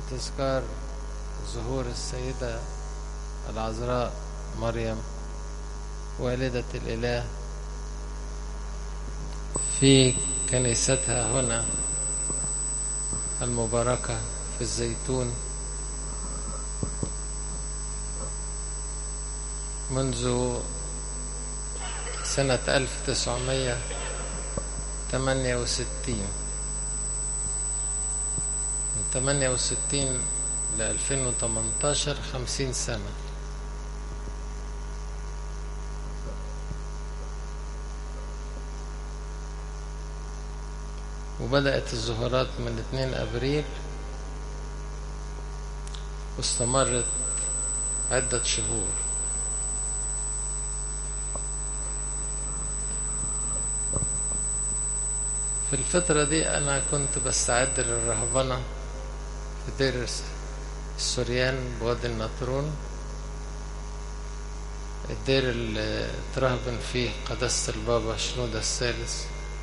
تذكار ظهور السيدة العذراء مريم والدة الإله في كنيستها هنا المباركة في الزيتون منذ سنة 1968 من 68 ل 2018 50 سنة وبدأت الظهورات من 2 أبريل واستمرت عدة شهور في الفترة دي أنا كنت بستعد للرهبنة في دير السوريان بوادي النطرون الدير اللي ترهبن فيه قداسة البابا شنودة الثالث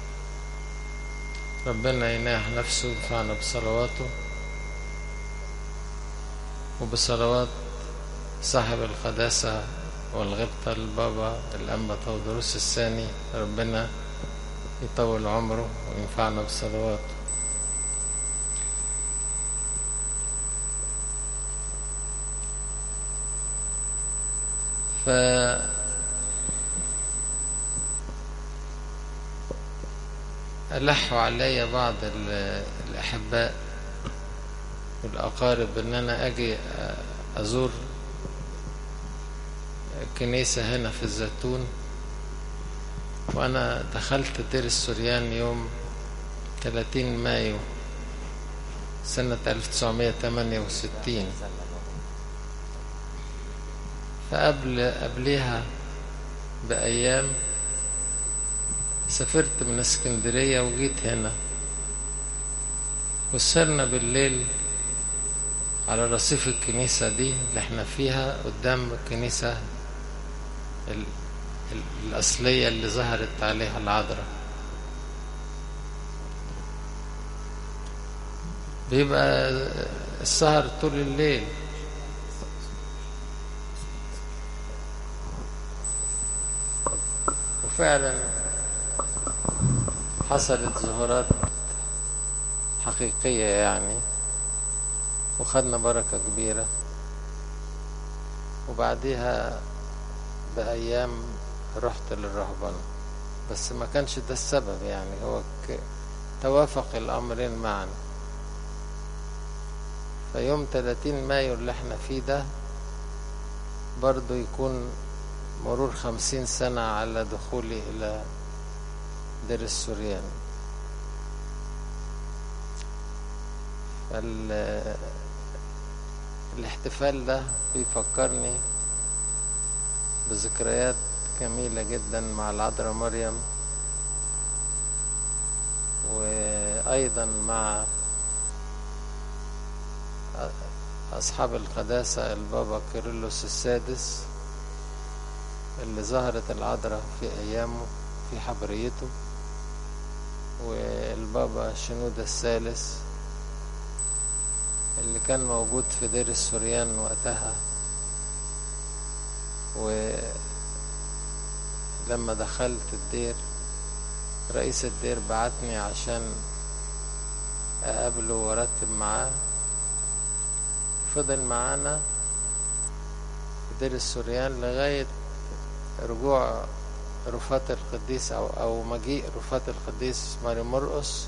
ربنا يناح نفسه وينفعنا بصلواته وبصلوات صاحب القداسة والغبطة البابا الأنبا تودروس الثاني ربنا يطول عمره وينفعنا بصلواته ف ألحوا علي بعض الأحباء والأقارب إن أنا أجي أزور كنيسة هنا في الزيتون وأنا دخلت دير السوريان يوم 30 مايو سنة 1968 فقبل قبلها بأيام سافرت من اسكندرية وجيت هنا وسرنا بالليل على رصيف الكنيسة دي اللي احنا فيها قدام الكنيسة الأصلية اللي ظهرت عليها العذراء بيبقى السهر طول الليل وفعلا حصلت ظهورات حقيقية يعني وخدنا بركة كبيرة وبعديها بأيام رحت للرهبنة بس ما كانش ده السبب يعني هو ك... توافق الأمرين معا فيوم 30 مايو اللي احنا فيه ده برضو يكون مرور خمسين سنة على دخولي إلى دير السوريان فال... الاحتفال ده بيفكرني بذكريات جميلة جدا مع العذراء مريم وأيضا مع أصحاب القداسة البابا كيرلس السادس اللي ظهرت العذراء في أيامه في حبريته والبابا شنودة الثالث اللي كان موجود في دير السوريان وقتها ولما دخلت الدير رئيس الدير بعتني عشان أقابله وأرتب معاه فضل معانا في دير السوريان لغاية رجوع رفات القديس أو, أو مجيء رفات القديس ماري مرقس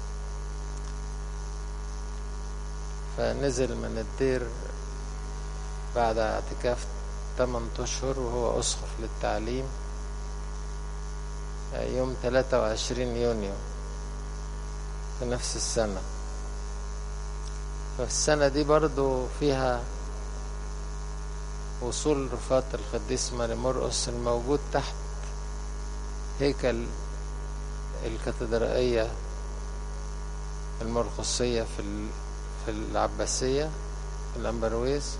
فنزل من الدير بعد اعتكاف 8 أشهر وهو أسقف للتعليم يوم 23 يونيو في نفس السنة فالسنة دي برضو فيها وصول رفات القديس ماري مرقس الموجود تحت هيكل الكاتدرائية المرقسية في في العباسية في الأمبرويز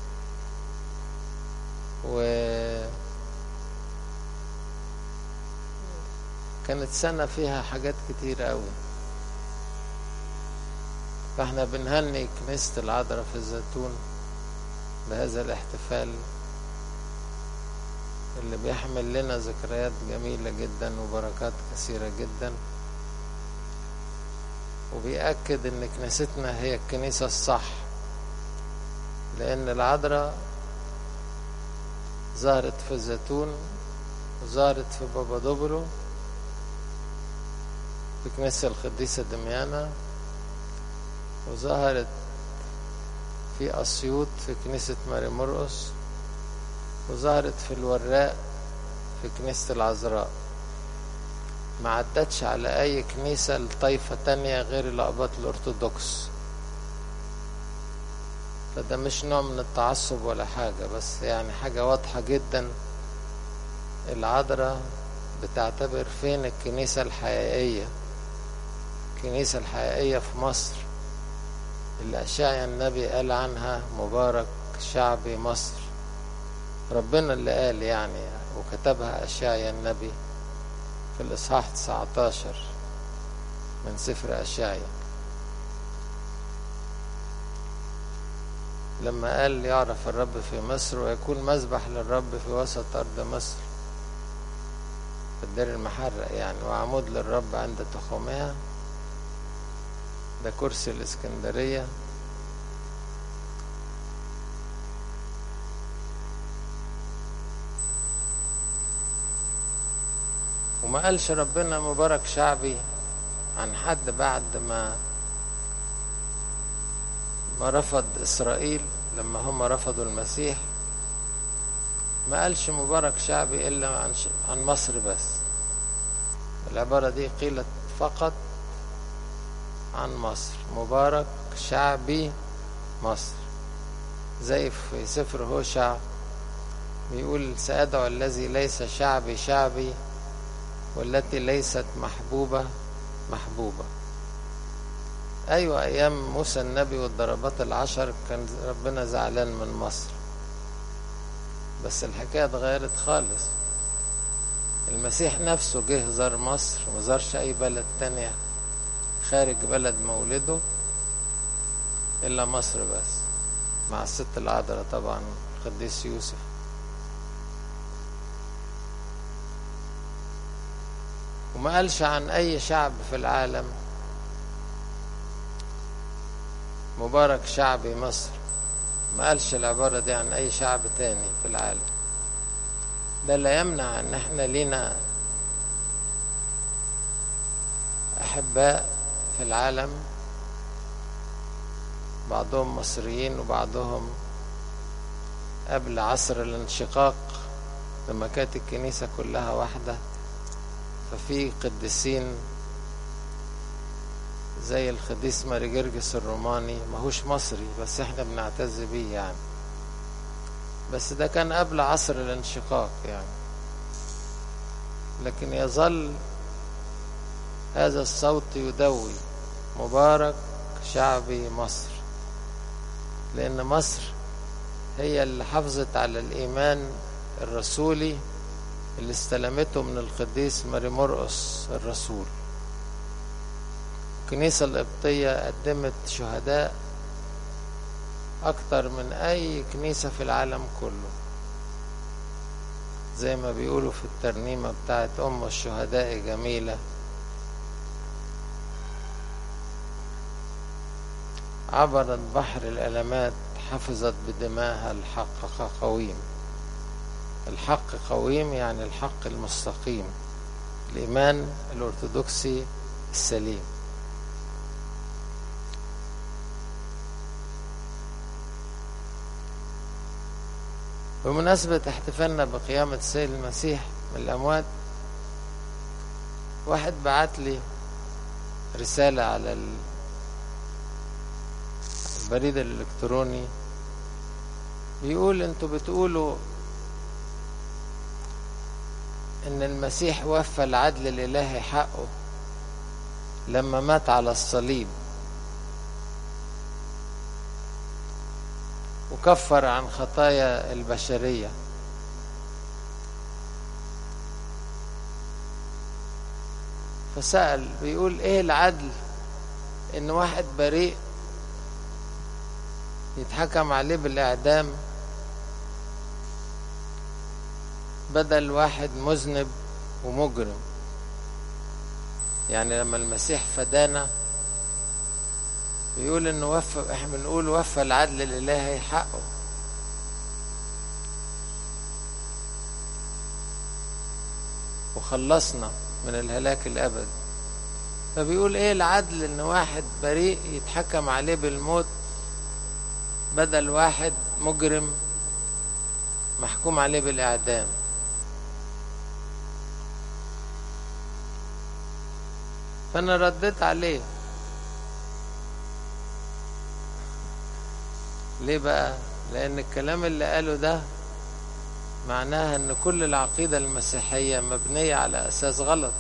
و كانت سنة فيها حاجات كتير قوي فاحنا بنهني كنيسة العذراء في الزيتون بهذا الاحتفال اللي بيحمل لنا ذكريات جميلة جدا وبركات كثيرة جدا وبيأكد ان كنيستنا هي الكنيسة الصح لان العذراء ظهرت في الزيتون وظهرت في بابا دوبرو في كنيسة القديسة دميانة وظهرت في أسيوط في كنيسة ماري مرقس وظهرت في الوراق في كنيسة العذراء ما عدتش على أي كنيسة لطائفة تانية غير الأقباط الأرثوذكس فده مش نوع من التعصب ولا حاجة بس يعني حاجة واضحة جدا العذراء بتعتبر فين الكنيسة الحقيقية الكنيسة الحقيقية في مصر اللي أشعيا النبي قال عنها مبارك شعبي مصر ربنا اللي قال يعني وكتبها أشعيا النبي في الإصحاح 19 من سفر أشعيا لما قال يعرف الرب في مصر ويكون مذبح للرب في وسط أرض مصر في الدير المحرق يعني وعمود للرب عند تخومها ده كرسي الإسكندرية وما قالش ربنا مبارك شعبي عن حد بعد ما ما رفض إسرائيل لما هم رفضوا المسيح ما قالش مبارك شعبي إلا عن, عن مصر بس العبارة دي قيلت فقط عن مصر مبارك شعبي مصر زي في سفر هوشع بيقول سأدعو الذي ليس شعبي شعبي والتي ليست محبوبة محبوبة أيوة أيام موسى النبي والضربات العشر كان ربنا زعلان من مصر بس الحكاية اتغيرت خالص المسيح نفسه جه زار مصر ومزارش أي بلد تانية خارج بلد مولده إلا مصر بس مع الست العذراء طبعا القديس يوسف وما قالش عن أي شعب في العالم مبارك شعبي مصر ما قالش العبارة دي عن أي شعب تاني في العالم ده لا يمنع ان احنا لينا احباء في العالم بعضهم مصريين وبعضهم قبل عصر الانشقاق لما كانت الكنيسة كلها واحدة ففي قديسين زي القديس ماري جرجس الروماني ماهوش مصري بس احنا بنعتز بيه يعني بس ده كان قبل عصر الانشقاق يعني لكن يظل هذا الصوت يدوي مبارك شعبي مصر لأن مصر هي اللي حافظت على الإيمان الرسولي اللي استلمته من القديس ماري مرقس الرسول الكنيسة القبطية قدمت شهداء أكتر من أي كنيسة في العالم كله زي ما بيقولوا في الترنيمة بتاعت أم الشهداء جميلة عبرت بحر الألمات حفظت بدماها الحق قويم الحق قويم يعني الحق المستقيم الإيمان الأرثوذكسي السليم بمناسبة احتفالنا بقيامة السيد المسيح من الأموات واحد بعت لي رسالة على البريد الإلكتروني بيقول انتوا بتقولوا ان المسيح وفى العدل الالهي حقه لما مات على الصليب وكفر عن خطايا البشريه فسأل بيقول ايه العدل ان واحد بريء يتحكم عليه بالإعدام بدل واحد مذنب ومجرم يعني لما المسيح فدانا بيقول انه وفى احنا بنقول وفى العدل الالهي حقه وخلصنا من الهلاك الابدي فبيقول ايه العدل ان واحد بريء يتحكم عليه بالموت بدل واحد مجرم محكوم عليه بالاعدام فانا رديت عليه ليه بقى لان الكلام اللي قاله ده معناها ان كل العقيدة المسيحية مبنية على اساس غلط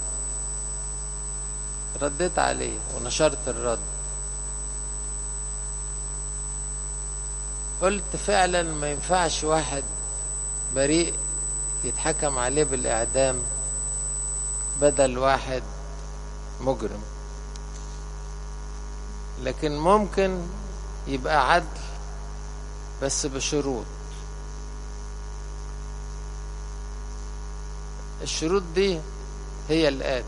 رديت عليه ونشرت الرد قلت فعلا ما ينفعش واحد بريء يتحكم عليه بالاعدام بدل واحد مجرم لكن ممكن يبقى عدل بس بشروط الشروط دي هي الآتي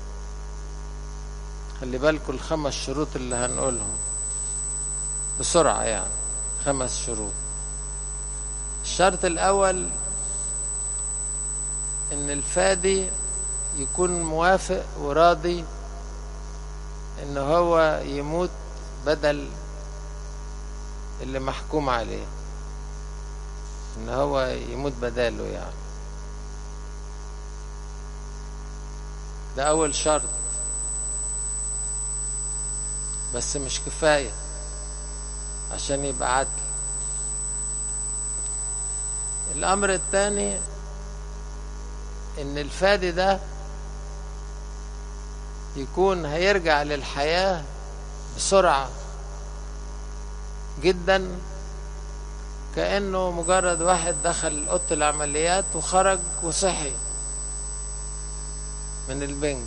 خلي بالكم الخمس شروط اللي هنقولهم بسرعة يعني خمس شروط الشرط الأول إن الفادي يكون موافق وراضي إن هو يموت بدل اللي محكوم عليه إن هو يموت بداله يعني ده أول شرط بس مش كفاية عشان يبقى عدل الأمر الثاني إن الفادي ده يكون هيرجع للحياة بسرعة جدا كأنه مجرد واحد دخل أوضة العمليات وخرج وصحي من البنك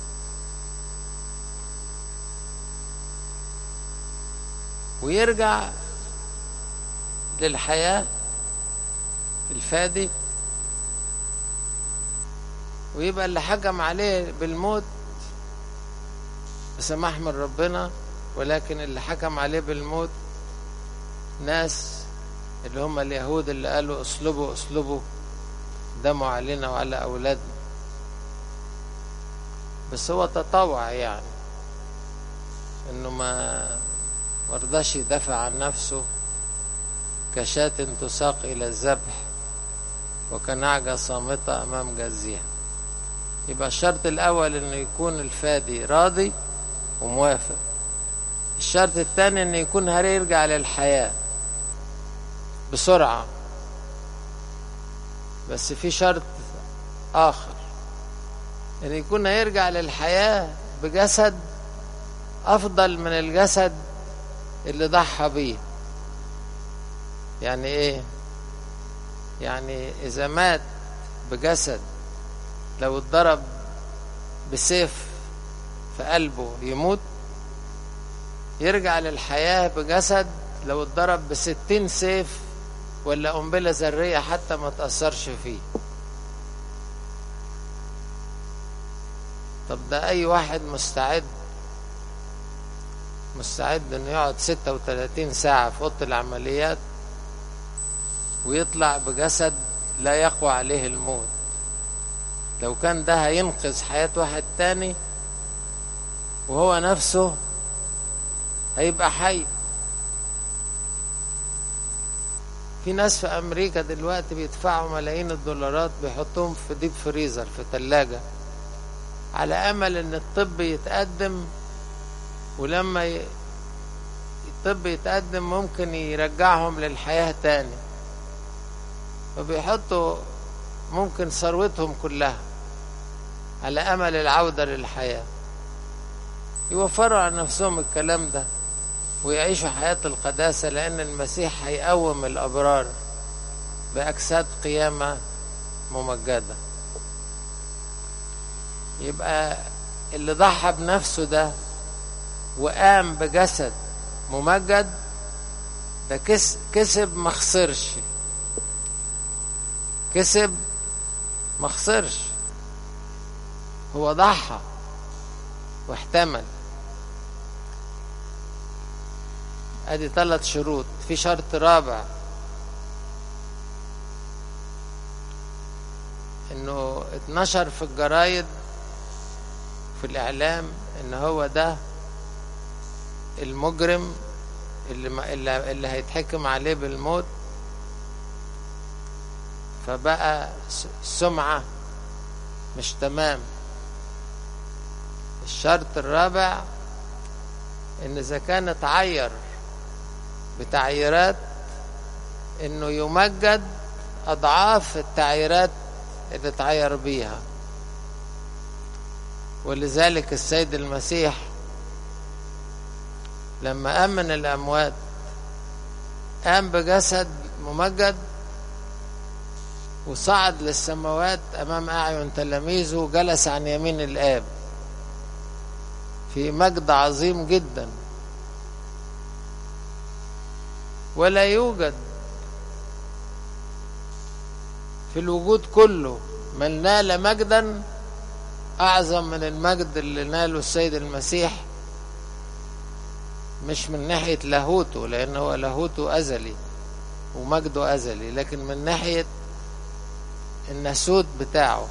ويرجع للحياة الفادي ويبقى اللي حكم عليه بالموت بسماح من ربنا ولكن اللي حكم عليه بالموت ناس اللي هم اليهود اللي قالوا اسلبوا اسلبوا دموا علينا وعلى أولادنا بس هو تطوع يعني انه ما مرضاش يدافع عن نفسه كشاة تساق إلى الذبح وكنعجة صامتة أمام جزيها يبقى الشرط الأول إنه يكون الفادي راضي وموافق الشرط الثاني إنه يكون هيرجع للحياة بسرعة بس في شرط آخر إن يكون هيرجع للحياة بجسد أفضل من الجسد اللي ضحى بيه يعني إيه يعني إذا مات بجسد لو اتضرب بسيف في قلبه يموت يرجع للحياة بجسد لو اتضرب بستين سيف ولا قنبلة ذرية حتى ما تأثرش فيه طب ده أي واحد مستعد مستعد انه يقعد 36 ساعة في أوضة العمليات ويطلع بجسد لا يقوى عليه الموت لو كان ده هينقذ حياة واحد تاني وهو نفسه هيبقى حي في ناس في أمريكا دلوقتي بيدفعوا ملايين الدولارات بيحطوهم في ديب فريزر في تلاجة على أمل إن الطب يتقدم ولما ي... الطب يتقدم ممكن يرجعهم للحياة تاني فبيحطوا ممكن ثروتهم كلها على أمل العودة للحياة يوفروا على نفسهم الكلام ده ويعيشوا حياة القداسة لأن المسيح هيقوم الأبرار بأجساد قيامة ممجدة يبقى اللي ضحى بنفسه ده وقام بجسد ممجد ده كس كسب ما خسرش كسب ما خسرش هو ضحى واحتمل ادي ثلاث شروط في شرط رابع انه اتنشر في الجرايد في الاعلام ان هو ده المجرم اللي اللي, اللي هيتحكم عليه بالموت فبقى سمعة مش تمام الشرط الرابع ان اذا كان اتعير بتعييرات انه يمجد اضعاف التعييرات اللي اتعير بيها ولذلك السيد المسيح لما قام من الأموات قام بجسد ممجد وصعد للسماوات أمام أعين تلاميذه وجلس عن يمين الآب في مجد عظيم جدا ولا يوجد في الوجود كله من نال مجدا أعظم من المجد اللي ناله السيد المسيح مش من ناحية لاهوته لأن هو لاهوته أزلي ومجده أزلي لكن من ناحية الناسوت بتاعه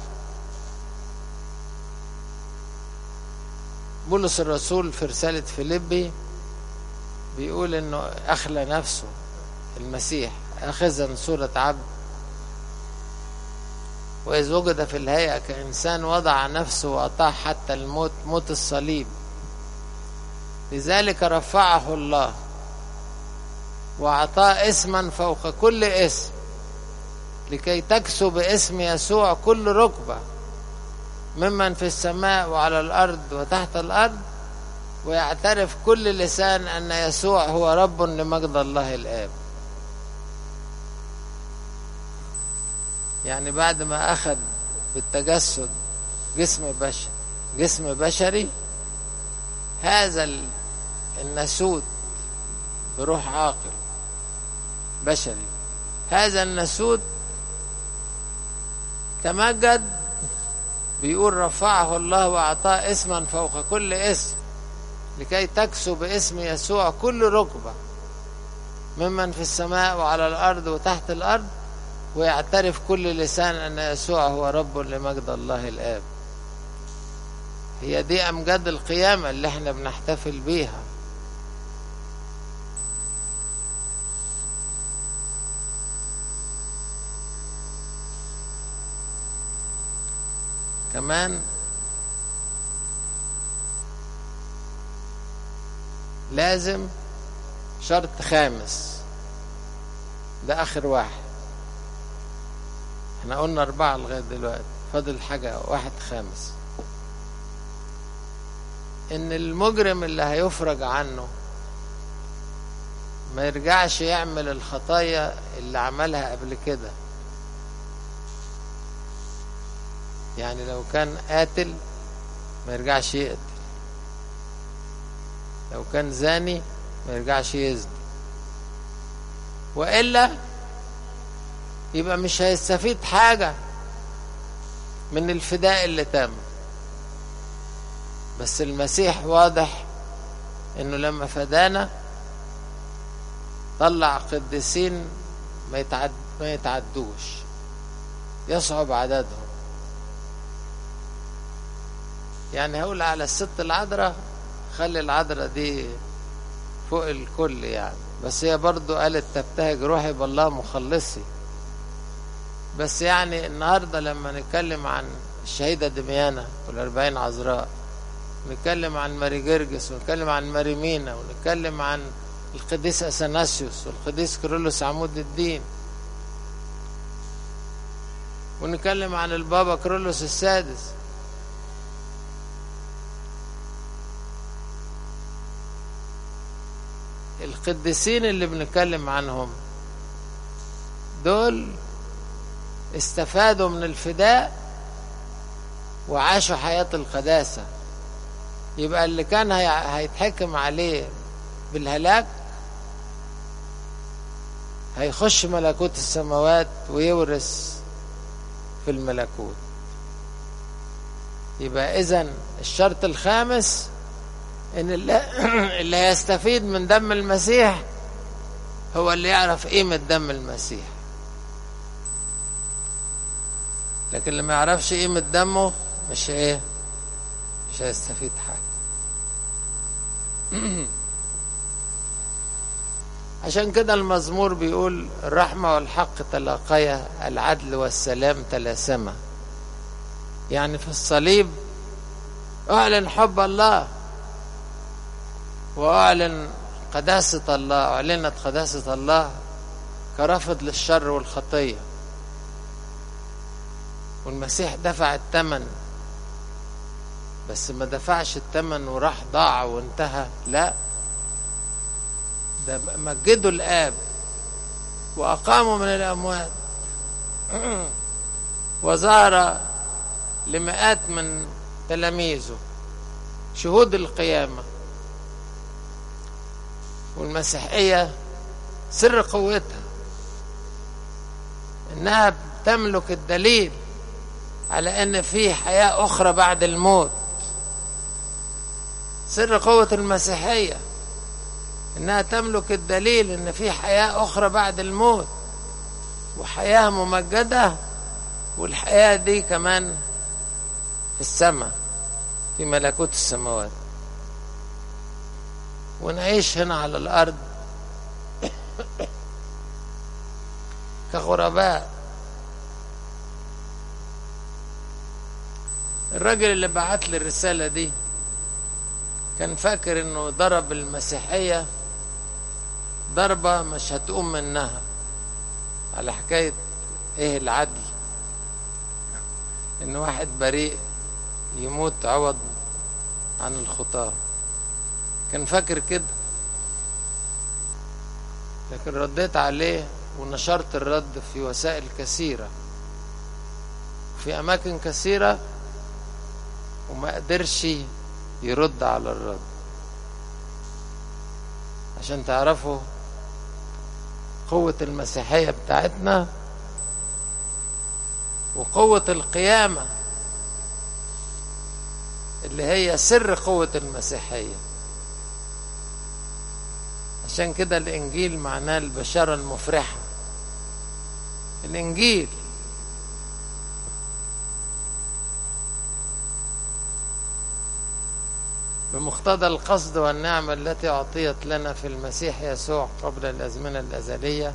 بولس الرسول في رسالة فيليبي بيقول انه اخلى نفسه المسيح اخذا صورة عبد وإذ وجد في الهيئة كإنسان وضع نفسه وأطاع حتى الموت موت الصليب لذلك رفعه الله وأعطاه اسما فوق كل اسم لكي تكسو باسم يسوع كل ركبة ممن في السماء وعلى الأرض وتحت الأرض ويعترف كل لسان أن يسوع هو رب لمجد الله الآب يعني بعد ما أخذ بالتجسد جسم بشر جسم بشري هذا الناسوت بروح عاقل بشري هذا الناسوت تمجد بيقول رفعه الله وأعطاه اسما فوق كل اسم لكي تكسو باسم يسوع كل ركبة ممن في السماء وعلى الأرض وتحت الأرض ويعترف كل لسان أن يسوع هو رب لمجد الله الآب هي دي أمجاد القيامة اللي احنا بنحتفل بيها كمان لازم شرط خامس ده آخر واحد احنا قلنا أربعة لغاية دلوقتي فاضل حاجة واحد خامس إن المجرم اللي هيفرج عنه ما يرجعش يعمل الخطايا اللي عملها قبل كده يعني لو كان قاتل ما يرجعش يقتل لو كان زاني ما يرجعش يزني وإلا يبقى مش هيستفيد حاجة من الفداء اللي تم بس المسيح واضح انه لما فدانا طلع قديسين ما يتعد ما يتعدوش يصعب عددهم يعني هقول على الست العذراء خلي العذراء دي فوق الكل يعني بس هي برضو قالت تبتهج روحي بالله مخلصي بس يعني النهاردة لما نتكلم عن الشهيدة دميانة والأربعين عذراء نتكلم عن ماري جرجس ونتكلم عن ماري مينا ونتكلم عن القديس أثناسيوس والقديس كيرلس عمود الدين ونتكلم عن البابا كيرلس السادس القديسين اللي بنتكلم عنهم دول استفادوا من الفداء وعاشوا حياة القداسة يبقى اللي كان هيتحكم عليه بالهلاك هيخش ملكوت السماوات ويورث في الملكوت يبقى اذا الشرط الخامس ان اللي هيستفيد من دم المسيح هو اللي يعرف قيمة دم المسيح لكن اللي ما يعرفش قيمة دمه مش ايه مش هيستفيد حاجة عشان كده المزمور بيقول الرحمة والحق تلاقيا العدل والسلام تلاسما يعني في الصليب أعلن حب الله وأعلن قداسة الله أعلنت قداسة الله كرفض للشر والخطية والمسيح دفع الثمن بس ما دفعش الثمن وراح ضاع وانتهى لا ده مجدوا الآب وأقاموا من الأموات وظهر لمئات من تلاميذه شهود القيامة والمسيحية سر قوتها إنها تملك الدليل على إن في حياة أخرى بعد الموت سر قوة المسيحية إنها تملك الدليل إن في حياة أخرى بعد الموت وحياة ممجدة والحياة دي كمان في السماء في ملكوت السماوات ونعيش هنا على الأرض كغرباء الراجل اللي بعت لي الرسالة دي كان فاكر انه ضرب المسيحية ضربة مش هتقوم منها على حكاية ايه العدل ان واحد بريء يموت عوض عن الخطاه كان فاكر كده لكن رديت عليه ونشرت الرد في وسائل كثيرة في أماكن كثيرة وما قدرش يرد على الرد عشان تعرفوا قوة المسيحية بتاعتنا وقوة القيامة اللي هي سر قوة المسيحية عشان كده الإنجيل معناه البشارة المفرحة الإنجيل بمقتضى القصد والنعمة التي أعطيت لنا في المسيح يسوع قبل الأزمنة الأزلية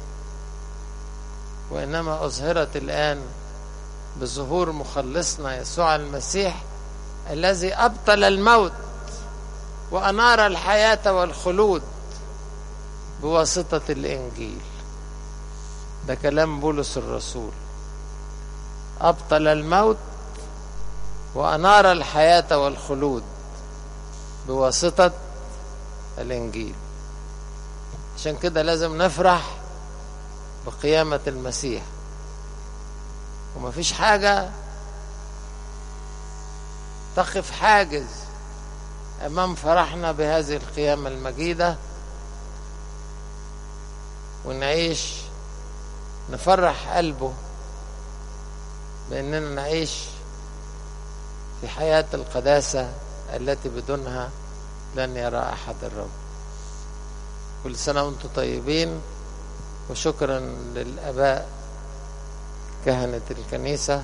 وإنما أظهرت الآن بظهور مخلصنا يسوع المسيح الذي أبطل الموت وأنار الحياة والخلود بواسطة الإنجيل ده كلام بولس الرسول أبطل الموت وأنار الحياة والخلود بواسطة الإنجيل عشان كده لازم نفرح بقيامة المسيح ومفيش حاجة تقف حاجز أمام فرحنا بهذه القيامة المجيدة ونعيش نفرح قلبه بأننا نعيش في حياة القداسة التي بدونها لن يرى أحد الرب كل سنة وانتم طيبين وشكرا للآباء كهنة الكنيسة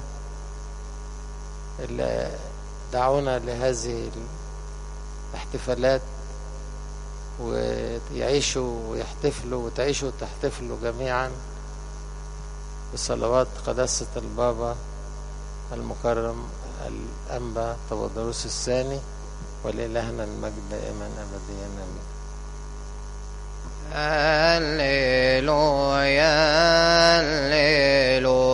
اللي دعونا لهذه الاحتفالات ويعيشوا ويحتفلوا وتعيشوا وتحتفلوا جميعا بصلوات قداسة البابا المكرم الأنبا تودروس الثاني ولإلهنا المجد دائما أبديا آمين هللويا هللويا